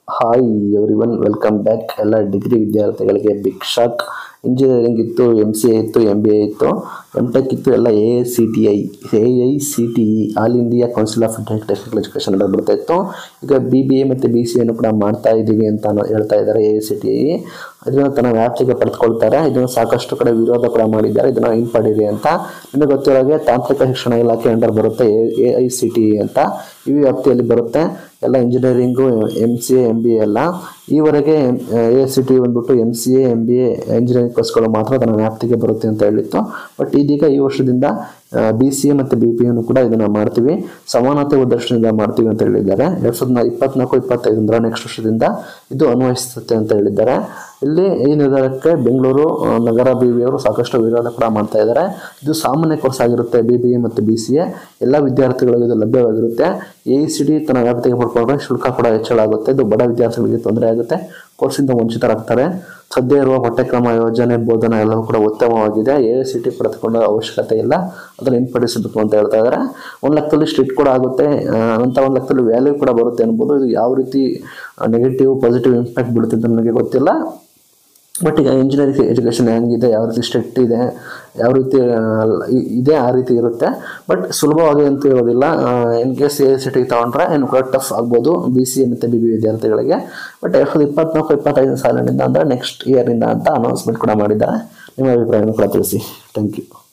hi everyone welcome back ಎಲ್ಲ degree ವಿದ್ಯಾರ್ಥಿಗಳಿಗೆ big shock engineering ಇತ್ತು ಎಮ್ ಸಿ ಎ ಇತ್ತು ಎಮ್ ಬಿ ಎ ಇತ್ತು ಎಮ್ ಟೆಕ್ ಇತ್ತು ಎಲ್ಲ A I C T I A I C T E all India council of technical education ಎಲ್ಲ ಬರ್ತಾ ಇತ್ತು ಈಗ ಬಿ ಬಿ ಎ ಮತ್ತು ಬಿ ಸಿ ಎನ್ನು ಕೂಡ ಮಾಡ್ತಾ ಇದ್ದೀವಿ ಅಂತ ಅನ್ನೋ- ಹೇಳ್ತಾ ಇದ್ದಾರೆ A I C T I ಇದನ್ನು ತನ್ನ ವ್ಯಾಪ್ತಿಗೆ ಪಡೆದುಕೊಳ್ತಾರೆ ಇದನ್ನು ಸಾಕಷ್ಟು ಕಡೆ ವಿರೋಧ ಕೂಡ ಮಾಡಿದ್ದಾರೆ ಇದನ್ನು ಹಿಂಪಡೀರಿ ಅಂತ ನಿಮಗೆ ಗೊತ್ತಿರೋ ಹಾಗೆ ತಾಂತ್ರಿಕ ಶಿಕ್ಷಣ ಇಲಾಖೆ ಅಂಡರ್ ಬರುತ್ತೆ ಎ ಐ ಸಿ ಟಿ ಅಂತ ಈ ವ್ಯಾಪ್ತಿಯಲ್ಲಿ ಬರುತ್ತೆ ಎಲ್ಲ engineering M C A M B A ಎಲ್ಲ ಈವರೆಗೆ ಎ ಸಿ ಟಿ ಬಂದ್ಬಿಟ್ಟು M C A M B A engineering ಕೋರ್ಸ್ಗಳು ಮಾತ್ರ ತನ್ನ ವ್ಯಾಪ್ತಿಗೆ ಬರುತ್ತೆ ಅಂತ ಹೇಳಿತ್ತು ಬಟ್ ಇದೀಗ ಈ ವರ್ಷದಿಂದ ಬಿ ಸಿ ಎ ಮತ್ತು ಬಿ ಪಿ ಎನ್ನು ಕೂಡ ಇದನ್ನು ಮಾಡ್ತೀವಿ ಸಮಾನತೆ ಉದ್ದೇಶದಿಂದ ಮಾಡ್ತೀವಿ ಅಂತ ಹೇಳಿದ್ದಾರೆ ಎರಡು ಸಾವಿರದ ಇಪ್ಪತ್ನಾಲ್ಕು ಇಪ್ಪತ್ತೈದು ಅಂದರೆ ನೆಕ್ಸ್ಟ್ ವರ್ಷದಿಂದ ಇದು ಅನ್ವಯಿಸುತ್ತೆ ಅಂತ ಹೇಳಿದ್ದಾರೆ ಇಲ್ಲಿ ಈ ನಿರ್ಧಾರಕ್ಕೆ ಬೆಂಗಳೂರು ಆ, ನಗರ ಬಿ ಬಿ ಅವರು ಸಾಕಷ್ಟು ವಿರೋಧ ಕೂಡ ಮಾಡ್ತಾ ಇದ್ದಾರೆ ಇದು ಸಾಮಾನ್ಯ ಕೋರ್ಸ್ ಆಗಿರುತ್ತೆ ಬಿ ಬಿ ಎ ಮತ್ತು ಬಿ ಸಿ ಎ ಎಲ್ಲ ವಿದ್ಯಾರ್ಥಿಗಳಿಗೂ ಇದು ಲಭ್ಯವಾಗಿರುತ್ತೆ ಎ ಸಿ ಡಿ ತನ್ನ ವ್ಯಾಪ್ತಿಗೆ ಪಡ್ಕೊಂಡ್ರೆ ಶುಲ್ಕ ಕೂಡ ಹೆಚ್ಚಳ ಆಗುತ್ತೆ ಇದು ಬಡ ವಿದ್ಯಾರ್ಥಿಗಳಿಗೆ ತೊಂದರೆ ಆಗುತ್ತೆ ಕೋರ್ಸಿಂದ ವಂಚಿತರಾಗ್ತಾರೆ ಸದ್ಯ ಇರುವ ಪಠ್ಯಕ್ರಮ ಯೋಜನೆ ಬೋಧನೆ ಎಲ್ಲವೂ ಕೂಡ ಉತ್ತಮವಾಗಿದೆ ಎ ಸಿ ಟಿ ಪಡೆದುಕೊಂಡ ಅವಶ್ಯಕತೆ ಇಲ್ಲ ಅದನ್ನು ಹಿಂಪಡಿಸಬೇಕು ಅಂತ ಹೇಳ್ತಾ ಇದ್ದಾರೆ ಒಂದು ಲೆಕ್ಕದಲ್ಲಿ ಸ್ಟ್ರಿಕ್ಟ್ ಕೂಡ ಆಗುತ್ತೆ ಆ, ಅಂತ ಒಂದು ಲೆಕ್ಕದಲ್ಲಿ ವ್ಯಾಲ್ಯೂ ಕೂಡ ಬರುತ್ತೆ ಅನ್ಬೋದು ಇದು ಯಾವ ರೀತಿ ನೆಗೆಟಿವ್ ಪಾಸಿಟಿವ್ ಇಂಪ್ಯಾಕ್ಟ್ ಬೀಳುತ್ತೆ ಅಂತ ನನಗೆ ಗೊತ್ತಿಲ್ಲ ಬಟ್ ಈಗ ಇಂಜಿನಿಯರಿಂಗ್ ಎಜುಕೇಷನ್ ಹೆಂಗಿದೆ ಯಾವ ರೀತಿ ಸ್ಟ್ರಿಕ್ಟ್ ಇದೆ ಯಾವ ರೀತಿ ಆ, ಇ- ಇದೆ ಆ ರೀತಿ ಇರುತ್ತೆ ಬಟ್ ಸುಲಭವಾಗಿ ಅಂತ ಇರೋದಿಲ್ಲ ಇನ್ ಕೇಸ್ ಎ ಸಿ ಟಿಗೆ ತೊಗೊಂಡ್ರೆ ಇನ್ನು ಕೂಡ ಟಫ್ ಆಗ್ಬೋದು ಬಿ ಸಿ ಎ ಮತ್ತು ಬಿ ಬಿ ವಿದ್ಯಾರ್ಥಿಗಳಿಗೆ ಬಟ್ ಎರಡು ಸಾವಿರದ ಇಪ್ಪತ್ನಾಲ್ಕು ಇಪ್ಪತ್ತೈದು ಸಾಲಿನಿಂದ ಅಂದರೆ ನೆಕ್ಸ್ಟ್ ಇಯರಿಂದ ಅಂತ ಅನೌನ್ಸ್ಮೆಂಟ್ ಕೂಡ ಮಾಡಿದ್ದಾರೆ ನಿಮ್ಮ ಅಭಿಪ್ರಾಯವನ್ನು ಕೂಡ ತಿಳಿಸಿ ಥ್ಯಾಂಕ್ ಯು